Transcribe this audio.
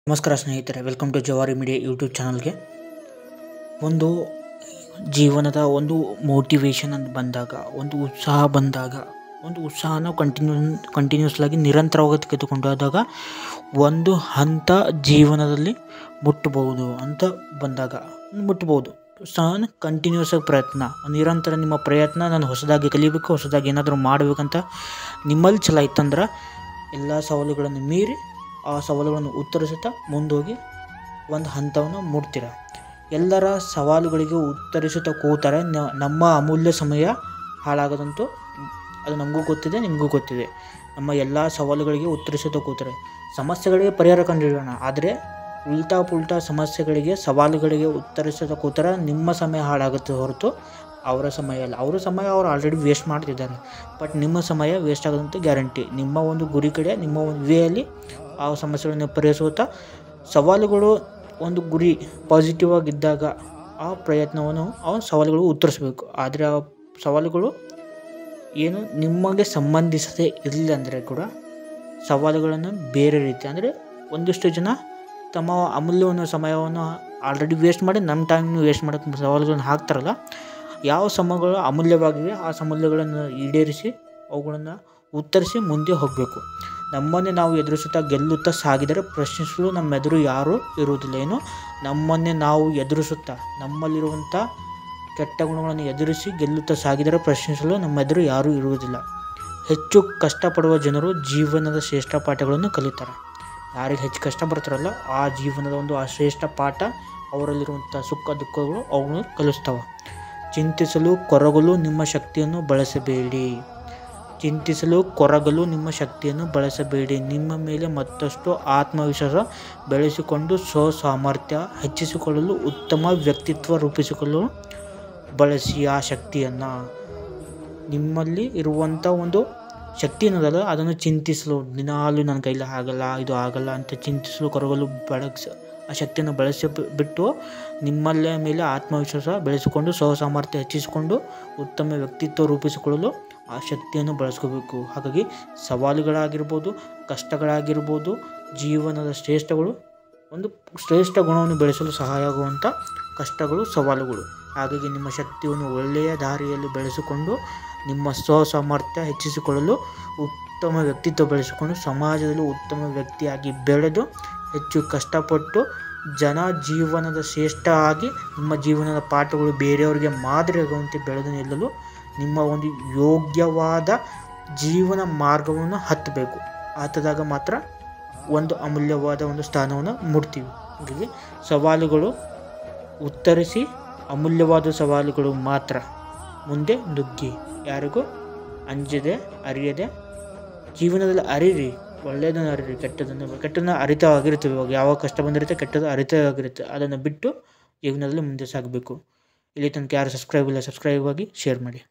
ನಮಸ್ಕಾರ ಸ್ನೇಹಿತರೆ welcome to Jawari media YouTube ಚಾನಲ್ಗೆ ಒಂದು ಜೀವನದ ಒಂದು ಮೋಟಿವೇಶನ್ ಅಂತ ಬಂದಾಗ ಒಂದು ಉತ್ಸಾಹ ಬಂದಾಗ ಒಂದು ಉತ್ಸಾಹನ ಕಂಟಿನ್ಯೂ ಕಂಟಿನ್ಯೂಸ್ಲಾಗಿ ನಿರಂತರವಾಗಿ ತೆಗೆದುಕೊಂಡು ಹೋದಾಗ ಒಂದು ಹಂತ ಜೀವನದಲ್ಲಿ ಮುಟ್ಟಬಹುದು ಅಂತ ಬಂದಾಗ ಮುಟ್ಬೋದು ಉತ್ಸಾಹನ ಕಂಟಿನ್ಯೂಸ್ ಆಗಿ ಪ್ರಯತ್ನ ನಿರಂತರ ನಿಮ್ಮ ಪ್ರಯತ್ನ ನಾನು ಹೊಸದಾಗಿ ಕಲಿಬೇಕು ಹೊಸದಾಗಿ ಏನಾದರೂ ಮಾಡಬೇಕಂತ ನಿಮ್ಮಲ್ಲಿ ಛಲ ಇತ್ತಂದ್ರೆ ಎಲ್ಲ ಸವಾಲುಗಳನ್ನು ಮೀರಿ ಆ ಸವಾಲುಗಳನ್ನು ಉತ್ತರಿಸುತ್ತಾ ಮುಂದೋಗಿ ಒಂದು ಹಂತವನ್ನು ಮುಟ್ತೀರ ಎಲ್ಲರ ಸವಾಲುಗಳಿಗೆ ಉತ್ತರಿಸುತ್ತಾ ಕೂತಾರೆ ನ- ನಮ್ಮ ಅಮೂಲ್ಯ ಸಮಯ ಹಾಳಾಗೋದಂತೂ ಅದು ನಮಗೂ ಗೊತ್ತಿದೆ ನಿಮಗೂ ಗೊತ್ತಿದೆ ನಮ್ಮ ಎಲ್ಲ ಸವಾಲುಗಳಿಗೆ ಉತ್ತರಿಸುತ್ತಾ ಕೂತಾರೆ ಸಮಸ್ಯೆಗಳಿಗೆ ಪರಿಹಾರ ಕಂಡುಹಿಡಿಯೋಣ ಆದರೆ ಉಲ್ಟಾ ಪುಲ್ಟಾ ಸಮಸ್ಯೆಗಳಿಗೆ ಸವಾಲುಗಳಿಗೆ ಉತ್ತರಿಸುತ್ತಾ ಕೂತಾರೆ ನಿಮ್ಮ ಸಮಯ ಹಾಳಾಗುತ್ತೆ ಹೊರತು ಅವರ ಸಮಯ ಅಲ್ಲ ಅವರ ಸಮಯ ಅವ್ರು ಆಲ್ರೆಡಿ ವೇಸ್ಟ್ ಮಾಡ್ತಿದ್ದಾರೆ ಬಟ್ ನಿಮ್ಮ ಸಮಯ ವೇಸ್ಟ್ ಆಗೋದಂತೂ ಗ್ಯಾರಂಟಿ ನಿಮ್ಮ ಒಂದು ಗುರಿ ಕಡೆ ನಿಮ್ಮ ಒಂದು ವೇಯಲ್ಲಿ ಆ ಸಮಸ್ಯೆಗಳನ್ನು ಪರಿಹರಿಸುತ್ತಾ ಸವಾಲುಗಳು ಒಂದು ಗುರಿ ಪಾಸಿಟಿವ್ ಆಗಿದ್ದಾಗ ಆ ಪ್ರಯತ್ನವನ್ನು ಆ ಸವಾಲುಗಳು ಉತ್ತರಿಸಬೇಕು ಆದರೆ ಆ ಸವಾಲುಗಳು ಏನು ನಿಮಗೆ ಸಂಬಂಧಿಸದೇ ಇರಲಿಲ್ಲ ಅಂದರೆ ಕೂಡ ಸವಾಲುಗಳನ್ನು ಬೇರೆ ರೀತಿ ಅಂದರೆ ಒಂದಿಷ್ಟು ಜನ ತಮ್ಮ ಅಮೂಲ್ಯವನ್ನು ಸಮಯವನ್ನು ಆಲ್ರೆಡಿ ವೇಸ್ಟ್ ಮಾಡಿ ನಮ್ಮ ಟೈಮ್ನು ವೇಸ್ಟ್ ಮಾಡೋಕ್ಕೆ ಸವಾಲುಗಳನ್ನು ಹಾಕ್ತಾರಲ್ಲ ಯಾವ ಸಮಯಗಳು ಅಮೂಲ್ಯವಾಗಿವೆ ಆ ಸಮೂಲ್ಯಗಳನ್ನು ಈಡೇರಿಸಿ ಅವುಗಳನ್ನು ಉತ್ತರಿಸಿ ಮುಂದೆ ಹೋಗಬೇಕು ನಮ್ಮನ್ನೇ ನಾವು ಎದುರಿಸುತ್ತಾ ಗೆಲ್ಲುತ್ತಾ ಸಾಗಿದರೆ ಪ್ರಶ್ನಿಸಲು ನಮ್ಮ ಎದುರು ಯಾರೂ ಇರುವುದಿಲ್ಲ ಏನು ನಮ್ಮನ್ನೇ ನಾವು ಎದುರಿಸುತ್ತಾ ನಮ್ಮಲ್ಲಿರುವಂಥ ಕೆಟ್ಟ ಗುಣಗಳನ್ನು ಎದುರಿಸಿ ಗೆಲ್ಲುತ್ತಾ ಸಾಗಿದರೆ ಪ್ರಶ್ನಿಸಲು ನಮ್ಮ ಎದುರು ಯಾರೂ ಇರುವುದಿಲ್ಲ ಹೆಚ್ಚು ಕಷ್ಟಪಡುವ ಜನರು ಜೀವನದ ಶ್ರೇಷ್ಠ ಪಾಠಗಳನ್ನು ಕಲಿತಾರೆ ಯಾರಿಗೆ ಹೆಚ್ಚು ಕಷ್ಟ ಬರ್ತಾರಲ್ಲ ಆ ಜೀವನದ ಒಂದು ಆ ಶ್ರೇಷ್ಠ ಪಾಠ ಅವರಲ್ಲಿರುವಂಥ ಸುಖ ದುಃಖಗಳು ಅವುಗಳನ್ನು ಕಲಿಸ್ತವೆ ಚಿಂತಿಸಲು ಕೊರಗಲು ನಿಮ್ಮ ಶಕ್ತಿಯನ್ನು ಬಳಸಬೇಡಿ ಚಿಂತಿಸಲು ಕೊರಗಲು ನಿಮ್ಮ ಶಕ್ತಿಯನ್ನು ಬಳಸಬೇಡಿ ನಿಮ್ಮ ಮೇಲೆ ಮತ್ತಷ್ಟು ಆತ್ಮವಿಶ್ವಾಸ ಬೆಳೆಸಿಕೊಂಡು ಸ್ವ ಸಾಮರ್ಥ್ಯ ಹೆಚ್ಚಿಸಿಕೊಳ್ಳಲು ಉತ್ತಮ ವ್ಯಕ್ತಿತ್ವ ರೂಪಿಸಿಕೊಳ್ಳಲು ಬಳಸಿ ಆ ಶಕ್ತಿಯನ್ನು ನಿಮ್ಮಲ್ಲಿ ಇರುವಂಥ ಒಂದು ಶಕ್ತಿ ಅನ್ನೋದಲ್ಲ ಅದನ್ನು ಚಿಂತಿಸಲು ದಿನಾಲು ನನ್ನ ಕೈಲಿ ಆಗಲ್ಲ ಇದು ಆಗಲ್ಲ ಅಂತ ಚಿಂತಿಸಲು ಕೊರಗಲು ಬೆಳಗ್ಸ ಆ ಶಕ್ತಿಯನ್ನು ಬಳಸಿ ಬಿ- ಬಿಟ್ಟು ನಿಮ್ಮಲ್ಲೇ ಮೇಲೆ ಆತ್ಮವಿಶ್ವಾಸ ಬೆಳೆಸಿಕೊಂಡು ಸ್ವ ಸಾಮರ್ಥ್ಯ ಹೆಚ್ಚಿಸಿಕೊಂಡು ಉತ್ತಮ ವ್ಯಕ್ತಿತ್ವ ರೂಪಿಸಿಕೊಳ್ಳಲು ಆ ಶಕ್ತಿಯನ್ನು ಬಳಸ್ಕೋಬೇಕು ಹಾಗಾಗಿ ಸವಾಲುಗಳಾಗಿರ್ಬೋದು ಕಷ್ಟಗಳಾಗಿರ್ಬೋದು ಜೀವನದ ಶ್ರೇಷ್ಠಗಳು ಒಂದು ಶ್ರೇಷ್ಠ ಗುಣವನ್ನು ಬೆಳೆಸಲು ಸಹಾಯ ಆಗುವಂಥ ಕಷ್ಟಗಳು ಸವಾಲುಗಳು ಹಾಗಾಗಿ ನಿಮ್ಮ ಶಕ್ತಿಯನ್ನು ಒಳ್ಳೆಯ ದಾರಿಯಲ್ಲಿ ಬೆಳೆಸಿಕೊಂಡು ನಿಮ್ಮ ಸ್ವ ಸಾಮರ್ಥ್ಯ ಹೆಚ್ಚಿಸಿಕೊಳ್ಳಲು ಉತ್ತಮ ವ್ಯಕ್ತಿತ್ವ ಬೆಳೆಸಿಕೊಂಡು ಸಮಾಜದಲ್ಲಿ ಉತ್ತಮ ವ್ಯಕ್ತಿಯಾಗಿ ಬೆಳೆದು ಹೆಚ್ಚು ಕಷ್ಟಪಟ್ಟು ಜನ ಜೀವನದ ಶ್ರೇಷ್ಠ ಆಗಿ ನಿಮ್ಮ ಜೀವನದ ಪಾಠಗಳು ಬೇರೆಯವರಿಗೆ ಮಾದರಿಯಾಗುವಂತೆ ಬೆಳೆದು ನಿಲ್ಲಲು ನಿಮ್ಮ ಒಂದು ಯೋಗ್ಯವಾದ ಜೀವನ ಮಾರ್ಗವನ್ನು ಹತ್ತಬೇಕು ಹತ್ತದಾಗ ಮಾತ್ರ ಒಂದು ಅಮೂಲ್ಯವಾದ ಒಂದು ಸ್ಥಾನವನ್ನು ಮುಟ್ತೀವಿ ಹಾಗಾಗಿ ಸವಾಲುಗಳು ಉತ್ತರಿಸಿ ಅಮೂಲ್ಯವಾದ ಸವಾಲುಗಳು ಮಾತ್ರ ಮುಂದೆ ನುಗ್ಗಿ ಯಾರಿಗೂ ಅಂಜದೆ ಅರಿಯದೆ ಜೀವನದಲ್ಲಿ ಅರಿರಿ ಒಳ್ಳೆಯದನ್ನು ಅರಿರಿ ಕೆಟ್ಟದನ್ನು ಕೆಟ್ಟದನ್ನು ಅರಿತವಾಗಿರ್ತೀವಿ ಇವಾಗ ಯಾವ ಕಷ್ಟ ಬಂದಿರುತ್ತೆ ಕೆಟ್ಟದ್ದು ಅರಿತವಾಗಿರುತ್ತೆ ಅದನ್ನು ಬಿಟ್ಟು ಜೀವನದಲ್ಲಿ ಮುಂದೆ ಸಾಗಬೇಕು ಇಲ್ಲಿ ತನಕ ಯಾರು ಸಬ್ಸ್ಕ್ರೈಬ್ ಇಲ್ಲ ಸಬ್ಸ್ಕ್ರೈಬ್ ಆಗಿ ಶೇರ್ ಮಾಡಿ